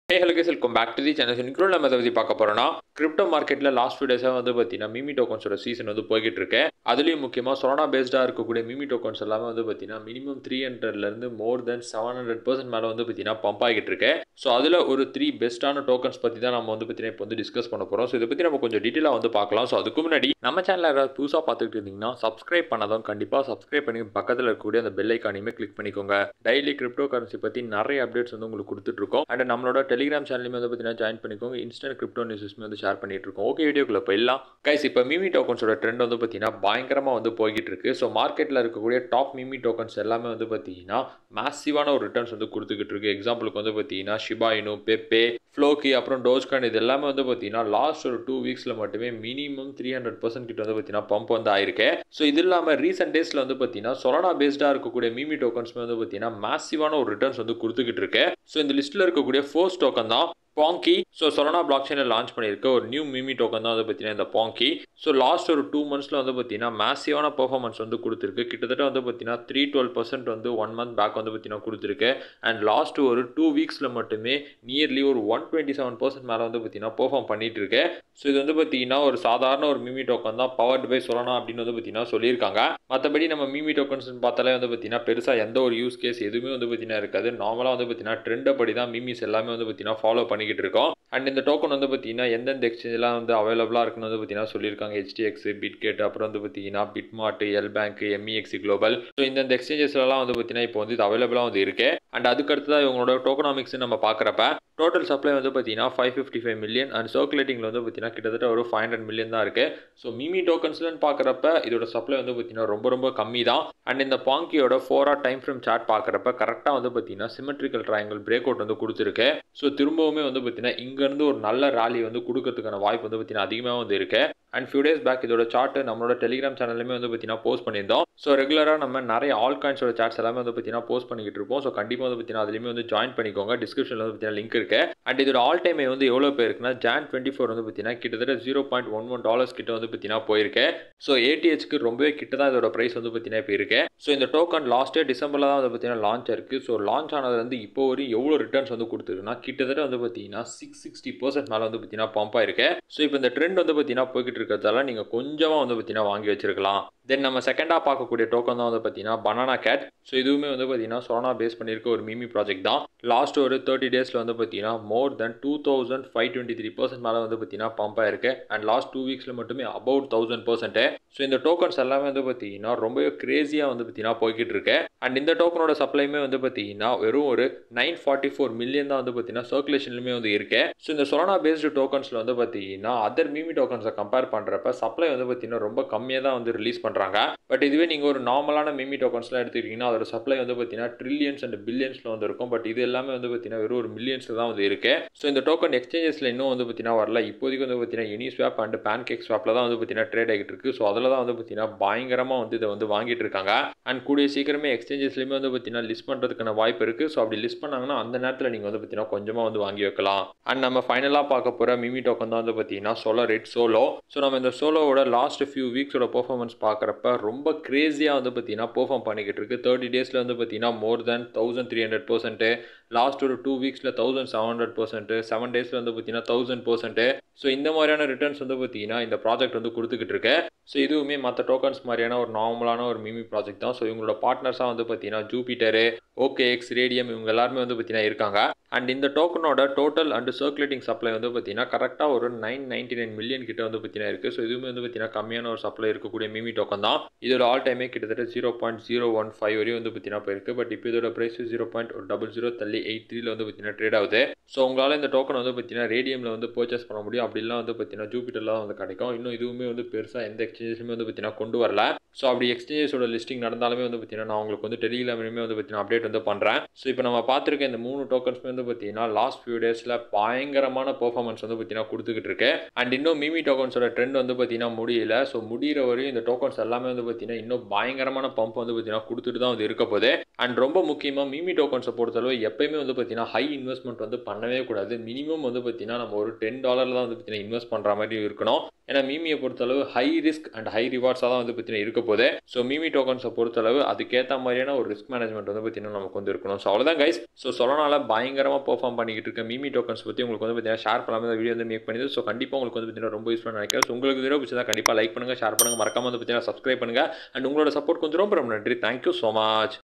hey hello guys welcome back to the channel இன்னும் நம்ம இதை பற்றி பார்க்க போகிறோம்னா கிரிப்டோ மார்க்கெட்டில் லாஸ்ட் ஃபியூ டேஸாக வந்து பார்த்தீங்கன்னா மிமி டோக்கன்ஸோட சீசன் வந்து போய்கிட்டு இருக்கு அதுலேயும் முக்கியமாக சொரோனா பேஸ்டாக இருக்கக்கூடிய மிமி டோக்கன்ஸ் எல்லாமே வந்து பார்த்தீங்கன்னா மினிமம் த்ரீ ஹண்ட்ரட்லேருந்து more than seven hundred percent மேலே வந்து பார்த்தீங்கன்னா பம்ப் ஆகிட்டு இருக்கு ஸோ அதில் ஒரு த்ரீ பெஸ்ட்டான டோக்கன்ஸ் பற்றி தான் நம்ம வந்து பார்த்தீங்கன்னா இப்போ வந்து டிஸ்கஸ் பண்ண போகிறோம் ஸோ இதை பற்றி நம்ம கொஞ்சம் டீட்டெயிலாக வந்து பார்க்கலாம் ஸோ அதுக்கு முன்னாடி நம்ம சேனலில் யாராவது புதுசாக பார்த்துக்கிட்டு இருந்தீங்கன்னா சப்ஸ்கிரைப் பண்ணாதான் கண்டிப்பாக சப்ஸ்கிரைப் பண்ணி பக்கத்தில் இருக்கக்கூடிய அந்த பெல் ஐக்கானையுமே கிளிக் பண்ணிக்கோங்க டெய்லி கிரிப்டோ கரன்சி பற்றி நிறைய அப்டேட்ஸ் வந்து உங்களுக்கு கொடுத்துட்ருக்கோம் அண்ட் நம்மளோட டெலிகிராம் சேனலுமே வந்து பார்த்தீங்கன்னா ஜாயின் பண்ணிக்கோங்க இன்ஸ்டன்ட் கிரிப்டோ நியூஸஸ்மே வந்து ஷேர் பண்ணிட்டு இருக்கோம் ஓகே வீடியோக்குள்ள போயிடலாம் கைஸ் இப்போ மிமி டோக்கன்ஸோட ட்ரெண்ட் வந்து பார்த்தீங்கன்னா பயங்கரமாக வந்து போய்கிட்டு இருக்கு ஸோ மார்க்கெட்டில் இருக்கக்கூடிய டாப் மிமி டோக்கன்ஸ் எல்லாமே வந்து பார்த்தீங்கன்னா மேசிவான ஒரு ரிட்டர்ன்ஸ் வந்து கொடுத்துக்கிட்டு இருக்கு எக்ஸாம்பிளுக்கு வந்து பார்த்தீங்கன்னா ஷிபாயினு பெப்பே ஃப்ளோக்கி அப்புறம் டோஸ்கான் இது எல்லாமே வந்து பார்த்தீங்கன்னா லாஸ்ட் ஒரு டூ வீக்ஸில் மட்டுமே மினிமம் த்ரீ ஹண்ட்ரட் பர்சன்ட் கிட்ட வந்து பார்த்தீங்கன்னா பம்ப் வந்து ஆயிருக்கு ஸோ இது இல்லாமல் ரீசெண்ட் டேஸில் வந்து பார்த்தீங்கன்னா சொலனா பேஸ்டாக இருக்கக்கூடிய மிமி டோக்கன்ஸ்மே வந்து பார்த்தீங்கன்னா மேசிவான ஒரு ரிட்டர்ன்ஸ் வந்து கொடுத்துக்கிட்டு இருக்கு ஸோ இந்த லிஸ்ட்டில் இருக்கக்கூடிய ஃபோர்ஸ் டோக்கன் தான் பாங்கி ஸோ சொலனா பிளாக் செயினில் லான்ச் பண்ணியிருக்க ஒரு நியூ மிமி டோக்கன் தான் வந்து பார்த்தீங்கன்னா இந்த பாங்கி ஸோ லாஸ்ட் ஒரு டூ மந்த்ஸில் வந்து பார்த்தீங்கன்னா மேசிவான பர்ஃபார்மன்ஸ் வந்து கொடுத்துருக்கு கிட்டத்தட்ட வந்து பார்த்தீங்கன்னா த்ரீ டுவெல் பர்சன்ட் வந்து ஒன் மந்த் பேக் வந்து பார்த்தீங்கன்னா கொடுத்துருக்கு அண்ட் லாஸ்ட் ஒரு டூ வீக்ஸில் மட்டுமே நியர்லி ஒரு ஒன் டுவெண்ட்டி செவன் பர்சன்ட் மேலே வந்து பார்த்தீங்கன்னா பெர்ஃபார்ம் பண்ணிட்டு இருக்கு ஸோ இது வந்து பார்த்தீங்கன்னா ஒரு சாதாரண ஒரு மிமி டோக்கன் தான் பவர்டு பை சொலனா அப்படின்னு வந்து பார்த்தீங்கன்னா சொல்லியிருக்காங்க மற்றபடி நம்ம மிமி டோக்கன்ஸ் பார்த்தாலே வந்து பார்த்தீங்கன்னா பெருசாக எந்த ஒரு யூஸ் கேஸ் எதுவுமே வந்து பார்த்தீங்கன்னா இருக்காது நார்மலாக வந்து பார்த்தீங்கன்னா ட்ரெண்டை படி தான் மிமிஸ் எல்லாமே வந்து பார்த்தீங்கன்னா ஃபாலோ பண்ணிக்கிட்டு இருக்கோம் அண்ட் இந்த டோக்கன் வந்து பார்த்தீங்கன்னா எந்தெந்த எக்ஸ்சேஞ்செலாம் வந்து அவைலபிளாக இருக்குன்னு வந்து பார்த்தீங்கன்னா சொல்லியிருக்காங்க ஹெச்டிஎக்ஸ் பிட்கெட் அப்புறம் வந்து பார்த்தீங்கன்னா BitMart LBank MEXC global so இந்த எக்ஸ்சேஞ்சஸ்லாம் வந்து பார்த்தீங்கன்னா இப்போ வந்து இது அவைலபிளாக வந்து இருக்கு அண்ட் அதுக்கடுத்ததாக இவங்களோட டோக்கனாமிக்ஸ் நம்ம பார்க்குறப்ப டோட்டல் சப்ளை வந்து பார்த்தீங்கன்னா five fifty five million and சர்க்குலேட்டிங்கில் வந்து பார்த்தீங்கன்னா கிட்டத்தட்ட ஒரு ஃபைவ் ஹண்ட்ரட் மில்லியன் தான் இருக்குது ஸோ மிமி டோக்கன்ஸ்லன்னு பார்க்குறப்ப இதோட சப்ளை வந்து பார்த்தீங்கன்னா ரொம்ப ரொம்ப கம்மி தான் அண்ட் இந்த பாங்கியோட four hour time frame chart பார்க்குறப்ப கரெக்டாக வந்து பார்த்தீங்கன்னா சிமெட்ரிக்கல் ட்ரையாங்கிள் பிரேக் அவுட் வந்து கொடுத்துருக்கு ஸோ திரும்பவுமே வந்து பார்த்தீங்கன்னா இங்கேருந்து ஒரு நல்ல ராலி வந்து கொடுக்கறதுக்கான வாய்ப்பு வந்து பார்த்தீங்கன்னா அதிகமாக வந்து இருக்கு அண்ட் ஃபியூ டேஸ் பேக் இதோட சார்ட் நம்மளோட டெலிகிராம் சேனல்லுமே வந்து பார்த்தீங்கன்னா போஸ்ட் பண்ணியிருந்தோம் ஸோ ரெகுலராக நம்ம நிறைய ஆல் காயின்ஸோட சார்ட்ஸ் எல்லாமே வந்து பார்த்தீங்கன்னா போஸ்ட் பண்ணிக்கிட்டு இருப்போம் ஸோ கண்டிப்பாக வந்து பார்த்தீங்கன்னா அதுலேயுமே வந்து ஜாயின் பண்ணிக்கோங்க டிஸ்கிரிப்ஷனில் வந்து பார்த்தீங்கன்னா லிங்க் இருக்கு அண்ட் இதோட ஆல் டைம் வந்து எவ்வளோ போயிருக்குன்னா ஜான் டுவெண்ட்டி ஃபோர் வந்து பார்த்தீங்கன்னா கிட்டத்தட்ட zero point one one dollars கிட்ட வந்து பார்த்தீங்கன்னா போயிருக்கு ஸோ ஏடிஹெச்க்கு ரொம்பவே கிட்ட தான் இதோட ப்ரைஸ் வந்து பார்த்தீங்கன்னா இப்போ இருக்கு ஸோ இந்த டோக்கன் லாஸ்ட் இயர் டிசம்பரில் தான் வந்து பார்த்தீங்கன்னா லான்ச் ஆயிருக்கு ஸோ லான்ச் ஆனது வந்து இப்போ வரையும் எவ்வளோ ரிட்டர்ன்ஸ் வந்து கொடுத்துருக்குன்னா கிட்டத்தட்ட வந்து பார்த்தீங்கன்னா சிக்ஸ் சிக்ஸ்டி பர்சன்ட் மேலே வந்து பார்த்தீங்கன்னா பம்ப் ஆயிருக்கு ஸோ இப்போ இந்த ட்ரெண்ட் வந்து பார்த்தீங்கன்னா போய்கிட்டு இருக்கிறதால நீங்கள் கொஞ்சமாக வந்து பார்த்தீங்கன்னா வாங்கி வச்சிருக்கலாம் தென் நம்ம செகண்டாக பார்க்கக்கூடிய டோக்கன் தான் வந்து பார்த்தீங்கன்னா பனானா கேட் ஸோ இதுவுமே வந்து பார்த்தீங்கன்னா சோனா பேஸ் பண்ணியிருக்க ஒரு மிமி ப்ராஜெக்ட் தான் லாஸ்ட் ஒரு தேர்ட்டி டேஸில் வந்து பார்த்தீங்கன்னா more than two thousand five twenty three percent மேலே வந்து பார்த்தீங்கன்னா பம்ப் ஆயிருக்கு அண்ட் லாஸ்ட் டூ வீக்ஸில் மட்டுமே அபவுட் தௌசண்ட் பர்சன்ட்டு ஸோ இந்த டோக்கன்ஸ் எல்லாமே வந்து பார்த்தீங்கன்னா ரொம்பவே கிரேசியாக வந்து பார்த்தீங்கன்னா போய்கிட்டு இருக்கு அண்ட் இந்த டோக்கனோட சப்ளைமே வந்து பார்த்தீங்கன்னா வெறும் ஒரு நைன் ஃபார்ட்டி ஃபோர் மில்லியன் தான் வந்து பார்த்தீங்கன்னா சர்க்குலேஷன்லுமே வந்து இருக்கு ஸோ இந்த சொலனா பேஸ்டு டோக்கன்ஸில் வந்து பார்த்தீங்கன்னா அதர் மிமி டோக்கன்ஸை கம்பேர் பண்ணுறப்ப சப்ளை வந்து பார்த்தீங்கன்னா ரொம்ப கம்மியாக தான் வந்து ரிலீஸ் பண்ணுறாங்க பட் இதுவே நீங்கள் ஒரு நார்மலான மிமி டோக்கன்ஸ்லாம் எடுத்துக்கிட்டிங்கன்னா அதோட சப்ளை வந்து பார்த்தீங்கன்னா ட்ரில்லியன்ஸ் அண்ட் பில்லியன்ஸில் வந்து இருக்கும் பட் இது எல்லாமே வந்து பார்த்தீங்கன்னா வெறும் ஒரு மில்லியன்ஸில் தான் வந்து இருக்கு ஸோ இந்த டோக்கன் எக்ஸ்சேஞ்சஸில் இன்னும் வந்து பார்த்தீங்கன்னா வரல இப்போதைக்கு வந்து பார்த்தீங்கன்னா any swap and pancake ஸ்வாப்பில் தான் வந்து பார்த்தீங்கன்னா ட்ரேட் ஆகிட்டு இருக்கு ஸோ அதில் தான் வந்து பார்த்தீங்கன்னா பயங்கரமாக வந்து இதை வந்து வாங்கிட்டு இருக்காங்க அண்ட் கூடிய சீக்கிரமே எக்ஸ்சேஞ்சஸ்லையுமே வந்து பார்த்தீங்கன்னா லிஸ்ட் பண்ணுறதுக்கான வாய்ப்பு இருக்குது ஸோ அப்படி லிஸ்ட் பண்ணாங்கன்னா அந்த நேரத்தில் நீங்கள் வந்து பார்த்தீங்கன்னா கொஞ்சமாக வந்து வாங்கி வைக்கலாம் அண்ட் நம்ம ஃபைனலாக பார்க்க போகிற மிமி டோக்கன் தான் வந்து பார்த்தீங்கன்னா சோலோ ரெட் சோலோ ஸோ நம்ம இந்த சோலோவோட லாஸ்ட் ஃபியூ வீக்ஸோட பர்ஃபார்மன்ஸ் பார்க்குறப்ப ரொம்ப கிரேஸியாக வந்து பார்த்தீங்கன்னா பெர்ஃபார்ம் பண்ணிக்கிட்டு இருக்கு தேர்ட்டி டேஸில் வந்து பார்த்தீங்கன்னா more than thousand three hundred percent last ஒரு டூ வீக்ஸில் thousand seven hundred percent seven டேஸில் வந்து பார்த்தீங்கன்னா தௌசண்ட் பர்சன்ட்டு ஸோ இந்த மாதிரியான ரிட்டர்ன்ஸ் வந்து பார்த்தீங்கன்னா இந்த ப்ராஜெக்ட் வந்து கொடுத்துக்கிட்டு இருக்கு ஸோ இதுவுமே மற்ற டோக்கன்ஸ் மாதிரியான ஒரு நார்மலான ஒரு மிமி ப்ராஜெக்ட் தான் ஸோ இவங்களோட பார்ட்னர்ஸாக வந்து பார்த்தீங்கன்னா ஜூபிட்டரு ஓகே எக்ஸ் ரேடியம் இவங்க எல்லாருமே வந்து பார்த்தீங்கன்னா இருக்காங்க அண்ட் இந்த டோக்கனோட டோட்டல் அண்ட் சர்க்குலேட்டிங் சப்ளை வந்து பார்த்தீங்கன்னா கரெக்டாக ஒரு நைன் நைன்டி நைன் மில்லியன் கிட்ட வந்து பார்த்தீங்கன்னா இருக்குது ஸோ இதுவுமே வந்து பார்த்தீங்கன்னா கம்மியான ஒரு சப்ளை இருக்கக்கூடிய மிமி டோக்கன் தான் இதோட ஆல் டைமே கிட்டத்தட்ட zero point zero one five வரையும் வந்து பார்த்தீங்கன்னா போயிருக்கு பட் இப்போ இதோட ப்ரைஸ் ஜீரோ பாயிண்ட் ஒரு டபுள் ஜீரோ தள்ளி எயிட் த்ரீல வந்து பார்த்தீங்கன்னா ட்ரேட் ஆகுது ஸோ உங்களால் இந்த டோக்கன் வந்து பார்த்தீங்கன்னா ரேடியமில் வந்து பர்ச்சேஸ் பண்ண முடியும் அப்படிலாம் வந்து பார்த்தீங்கன்னா ஜூபிட்டர்லாம் வந்து கிடைக்கும் இன்னும் இதுவுமே வந்து பெருசாக எந்த எக்ஸ்சேஞ்சஸுமே வந்து பார்த்தீங்கன்னா கொண்டு வரல ஸோ அப்படி எக்ஸ்சேஞ்சஸோட லிஸ்டிங் நடந்தாலுமே வந்து பார்த்தீங்கன்னா நான் உங்களுக்கு வந்து டெலிகிராமிலுமே வந்து பார்த்தீங்கன்னா அப்டேட் வந்து பண்ணுறேன் ஸோ இப்போ நம்ம பார்த்துருக்க இந்த மூணு டோக்கன்ஸ்மே வந்து பார்த்தீங்கன்னா லாஸ்ட் ஃபியூ டேஸில் பயங்கரமான பெர்ஃபார்மன்ஸ் வந்து பார்த்தீங்கன்னா கொடுத்துக்கிட்டு இருக்கு அண்ட் இன்னும் மிமி டோக்கன்ஸோட ட்ரெண்ட் வந்து பார்த்தீங்கன்னா முடியல ஸோ முடிகிற வரையும் இந்த டோக்கன்ஸ் எல்லாமே வந்து பார்த்தீங்கன்னா இன்னும் பயங்கரமான பம்ப் வந்து பார்த்தீங்கன்னா கொடுத்துட்டு தான் வந்து இருக்க போகுது அண்ட் ரொம்ப முக்கியமாக மிமி டோக்கன்ஸை பொறுத்தளவு எப்பயுமே வந்து பார்த்தீங்கன்னா ஹை இன்வெஸ்ட்மெண்ட் வந்து பண்ணவே கூடாது மினிமம் வந்து பார்த்தீங்கன்னா நம்ம ஒரு டென் டாலரில் தான் வந்து வந்து பார்த்தீங்கன்னா இன்வெஸ்ட் பண்ணுற மாதிரி இருக்கணும் ஏன்னா மீமியை பொறுத்தளவு ஹை ரிஸ்க் அண்ட் ஹை ரிவார்ட்ஸாக தான் வந்து பார்த்தீங்கன்னா இருக்க போகுது ஸோ மீமி டோக்கன்ஸை பொறுத்தளவு அதுக்கேற்ற மாதிரியான ஒரு ரிஸ்க் மேனேஜ்மெண்ட் வந்து பார்த்தீங்கன்னா நமக்கு வந்து இருக்கணும் ஸோ அவ்வளோதான் கைஸ் ஸோ சொல்லனால பயங்கரமாக பெர்ஃபார்ம் பண்ணிக்கிட்டு இருக்க மீமி டோக்கன்ஸ் பற்றி உங்களுக்கு வந்து பார்த்தீங்கன்னா ஷேர் பண்ணாமல் இந்த வீடியோ வந்து மேக் பண்ணிது ஸோ கண்டிப்பாக உங்களுக்கு வந்து பார்த்தீங்கன்னா ரொம்ப யூஸ்ஃபுல்லாக நினைக்கிறேன் ஸோ உங்களுக்கு வீடியோ பிடிச்சதா கண்டிப்பாக லைக் பண்ணுங்கள் ஷேர் பண்ணுங்கள் மறக்காம வந்து பார்த்தீங்கன்னா சப்ஸ்கிரைப் பண்ணுங்கள் அண்ட் உங்களோட சப்போர்ட் கொஞ்சம் ரொம்ப ரொம்ப நன்றி தேங்க்யூ ஸோ மச்